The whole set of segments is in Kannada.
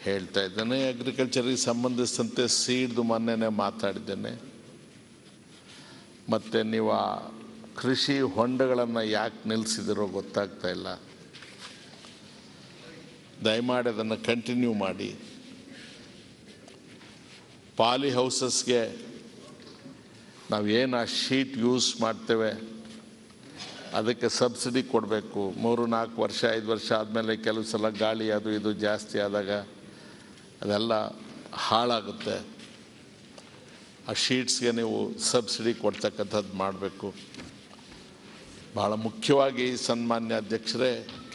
ಹೇಳ್ತಾ ಇದ್ದೇನೆ ಅಗ್ರಿಕಲ್ಚರಿಗೆ ಸಂಬಂಧಿಸಿದಂತೆ ಸೀಡ್ದು ಮೊನ್ನೆನೇ ಮಾತಾಡಿದ್ದೇನೆ ಮತ್ತು ನೀವು ಆ ಕೃಷಿ ಹೊಂಡಗಳನ್ನು ಯಾಕೆ ನಿಲ್ಲಿಸಿದಿರೋ ಗೊತ್ತಾಗ್ತಾ ಇಲ್ಲ ದಯಮಾಡಿ ಅದನ್ನು ಕಂಟಿನ್ಯೂ ಮಾಡಿ ಪಾಲಿ ಹೌಸಸ್ಗೆ ನಾವು ಏನು ಆ ಶೀಟ್ ಯೂಸ್ ಮಾಡ್ತೇವೆ ಅದಕ್ಕೆ ಸಬ್ಸಿಡಿ ಕೊಡಬೇಕು ಮೂರು ನಾಲ್ಕು ವರ್ಷ ಐದು ವರ್ಷ ಆದಮೇಲೆ ಕೆಲವು ಸಲ ಗಾಳಿ ಅದು ಇದು ಜಾಸ್ತಿ ಆದಾಗ ಅದೆಲ್ಲ ಹಾಳಾಗುತ್ತೆ ಆ ಶೀಟ್ಸ್ಗೆ ನೀವು ಸಬ್ಸಿಡಿ ಕೊಡ್ತಕ್ಕಂಥದ್ದು ಮಾಡಬೇಕು ಭಾಳ ಮುಖ್ಯವಾಗಿ ಸನ್ಮಾನ್ಯ ಅಧ್ಯಕ್ಷರೇ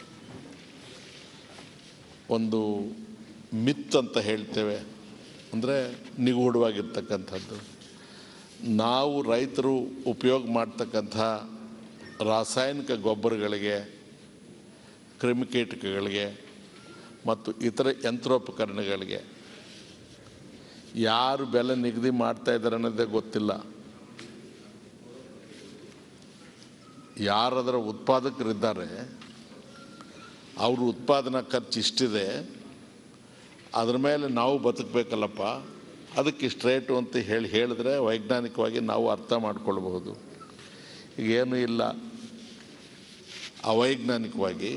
ಒಂದು ಮಿತ್ ಅಂತ ಹೇಳ್ತೇವೆ ಅಂದರೆ ನಿಗೂಢವಾಗಿರ್ತಕ್ಕಂಥದ್ದು ನಾವು ರೈತರು ಉಪಯೋಗ ಮಾಡ್ತಕ್ಕಂಥ ರಾಸಾಯನಿಕ ಗೊಬ್ಬರಗಳಿಗೆ ಕ್ರಿಮಿಕೀಟಕಗಳಿಗೆ ಮತ್ತು ಇತರ ಯಂತ್ರೋಪಕರಣಗಳಿಗೆ ಯಾರು ಬೆಲೆ ನಿಗದಿ ಮಾಡ್ತಾ ಇದ್ದಾರೆ ಅನ್ನೋದೇ ಗೊತ್ತಿಲ್ಲ ಯಾರದರ ಉತ್ಪಾದಕರಿದ್ದಾರೆ ಅವ್ರ ಉತ್ಪಾದನಾ ಖರ್ಚು ಇಷ್ಟಿದೆ ಅದ್ರ ಮೇಲೆ ನಾವು ಬದುಕಬೇಕಲ್ಲಪ್ಪ ಅದಕ್ಕೆ ಇಷ್ಟು ರೇಟು ಅಂತ ಹೇಳಿ ಹೇಳಿದ್ರೆ ವೈಜ್ಞಾನಿಕವಾಗಿ ನಾವು ಅರ್ಥ ಮಾಡ್ಕೊಳ್ಬಹುದು ಈಗೇನು ಇಲ್ಲ ಅವೈಜ್ಞಾನಿಕವಾಗಿ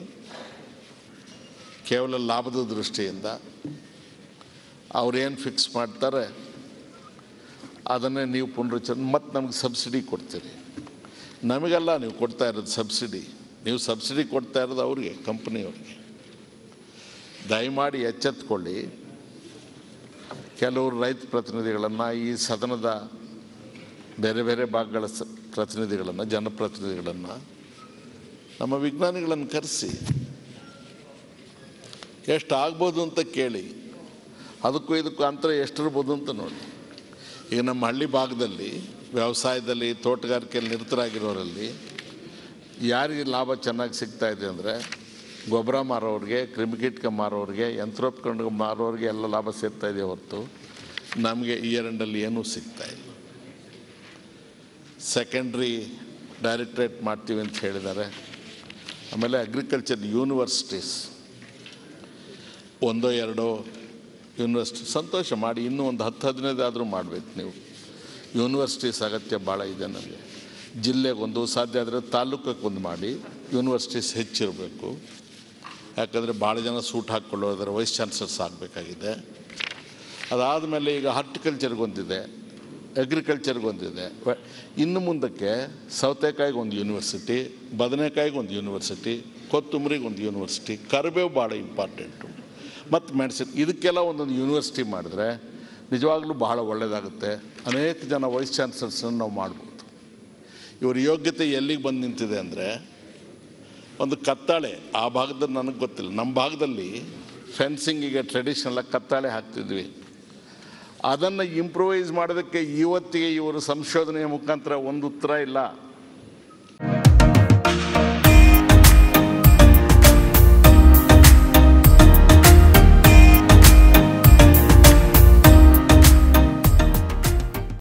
ಕೇವಲ ಲಾಭದ ದೃಷ್ಟಿಯಿಂದ ಅವ್ರೇನು ಫಿಕ್ಸ್ ಮಾಡ್ತಾರೆ ಅದನ್ನೇ ನೀವು ಪುನರುಚ್ಚರಣೆ ಮತ್ತು ನಮಗೆ ಸಬ್ಸಿಡಿ ಕೊಡ್ತೀರಿ ನಮಗೆಲ್ಲ ನೀವು ಕೊಡ್ತಾ ಇರೋದು ಸಬ್ಸಿಡಿ ನೀವು ಸಬ್ಸಿಡಿ ಕೊಡ್ತಾ ಇರೋದು ಅವ್ರಿಗೆ ಕಂಪ್ನಿಯವ್ರಿಗೆ ದಯಮಾಡಿ ಎಚ್ಚೆತ್ಕೊಳ್ಳಿ ಕೆಲವರು ರೈತ ಪ್ರತಿನಿಧಿಗಳನ್ನು ಈ ಸದನದ ಬೇರೆ ಬೇರೆ ಭಾಗಗಳ ಸ ಪ್ರತಿನಿಧಿಗಳನ್ನು ಜನಪ್ರತಿನಿಧಿಗಳನ್ನು ನಮ್ಮ ವಿಜ್ಞಾನಿಗಳನ್ನು ಕರೆಸಿ ಎಷ್ಟು ಆಗ್ಬೋದು ಅಂತ ಕೇಳಿ ಅದಕ್ಕೂ ಇದಕ್ಕೂ ಅಂತರ ಎಷ್ಟಿರ್ಬೋದು ಅಂತ ನೋಡಿ ಈಗ ನಮ್ಮ ಹಳ್ಳಿ ಭಾಗದಲ್ಲಿ ವ್ಯವಸಾಯದಲ್ಲಿ ತೋಟಗಾರಿಕೆಯಲ್ಲಿ ನಿರತರಾಗಿರೋರಲ್ಲಿ ಯಾರಿಗೆ ಲಾಭ ಚೆನ್ನಾಗಿ ಸಿಗ್ತಾ ಇದೆ ಅಂದರೆ ಗೊಬ್ಬರ ಮಾರೋರಿಗೆ ಕ್ರಿಮಿಕೀಟಕ ಮಾರೋರಿಗೆ ಯಂತ್ರೋಪಕರಣ ಮಾರೋರಿಗೆ ಎಲ್ಲ ಲಾಭ ಸಿಗ್ತಾ ಇದೆ ಹೊರತು ನಮಗೆ ಈ ಎರಡಲ್ಲಿ ಏನೂ ಸಿಗ್ತಾ ಇಲ್ಲ ಸೆಕೆಂಡ್ರಿ ಡೈರೆಕ್ಟ್ರೇಟ್ ಮಾಡ್ತೀವಿ ಅಂತ ಹೇಳಿದ್ದಾರೆ ಆಮೇಲೆ ಅಗ್ರಿಕಲ್ಚರ್ ಯೂನಿವರ್ಸಿಟೀಸ್ ಒಂದೋ ಎರಡೋ ಯೂನಿವರ್ಸಿಟಿ ಸಂತೋಷ ಮಾಡಿ ಇನ್ನೂ ಒಂದು ಹತ್ತು ಹದಿನೈದು ಆದರೂ ಮಾಡಬೇಕು ನೀವು ಯೂನಿವರ್ಸಿಟೀಸ್ ಅಗತ್ಯ ಭಾಳ ಇದೆ ನಮಗೆ ಜಿಲ್ಲೆಗೊಂದು ಸಾಧ್ಯ ಆದರೆ ತಾಲೂಕಕ್ಕೆ ಒಂದು ಮಾಡಿ ಯೂನಿವರ್ಸಿಟೀಸ್ ಹೆಚ್ಚಿರಬೇಕು ಯಾಕಂದರೆ ಭಾಳ ಜನ ಸೂಟ್ ಹಾಕ್ಕೊಳ್ಳೋದ್ರೆ ವೈಸ್ ಚಾನ್ಸಲರ್ಸ್ ಆಗಬೇಕಾಗಿದೆ ಅದಾದಮೇಲೆ ಈಗ ಹಾರ್ಟಿಕಲ್ಚರ್ಗೊಂದಿದೆ ಅಗ್ರಿಕಲ್ಚರ್ಗೊಂದಿದೆ ವ- ಇನ್ನು ಮುಂದಕ್ಕೆ ಸೌತೆಕಾಯಿಗೆ ಒಂದು ಯೂನಿವರ್ಸಿಟಿ ಬದನೆಕಾಯಿಗೆ ಒಂದು ಯೂನಿವರ್ಸಿಟಿ ಕೊತ್ತಂಬರಿಗೆ ಒಂದು ಯೂನಿವರ್ಸಿಟಿ ಕರಿಬೇವು ಭಾಳ ಇಂಪಾರ್ಟೆಂಟು ಮತ್ತು ಮೆಡಿಸಿನ್ ಇದಕ್ಕೆಲ್ಲ ಒಂದೊಂದು ಯೂನಿವರ್ಸಿಟಿ ಮಾಡಿದ್ರೆ ನಿಜವಾಗ್ಲೂ ಬಹಳ ಒಳ್ಳೆಯದಾಗುತ್ತೆ ಅನೇಕ ಜನ ವೈಸ್ ಚಾನ್ಸಲರ್ಸನ್ನು ನಾವು ಮಾಡ್ಬೋದು ಇವ್ರ ಯೋಗ್ಯತೆ ಎಲ್ಲಿಗೆ ಬಂದು ನಿಂತಿದೆ ಅಂದರೆ ಒಂದು ಕತ್ತಾಳೆ ಆ ಭಾಗದಲ್ಲಿ ನನಗೆ ಗೊತ್ತಿಲ್ಲ ನಮ್ಮ ಭಾಗದಲ್ಲಿ ಫೆನ್ಸಿಂಗಿಗೆ ಟ್ರೆಡಿಷನಲ್ ಕತ್ತಾಳೆ ಹಾಕ್ತಿದ್ವಿ ಅದನ್ನು ಇಂಪ್ರೂವೈಸ್ ಮಾಡೋದಕ್ಕೆ ಇವತ್ತಿಗೆ ಇವರು ಸಂಶೋಧನೆಯ ಮುಖಾಂತರ ಒಂದು ಉತ್ತರ ಇಲ್ಲ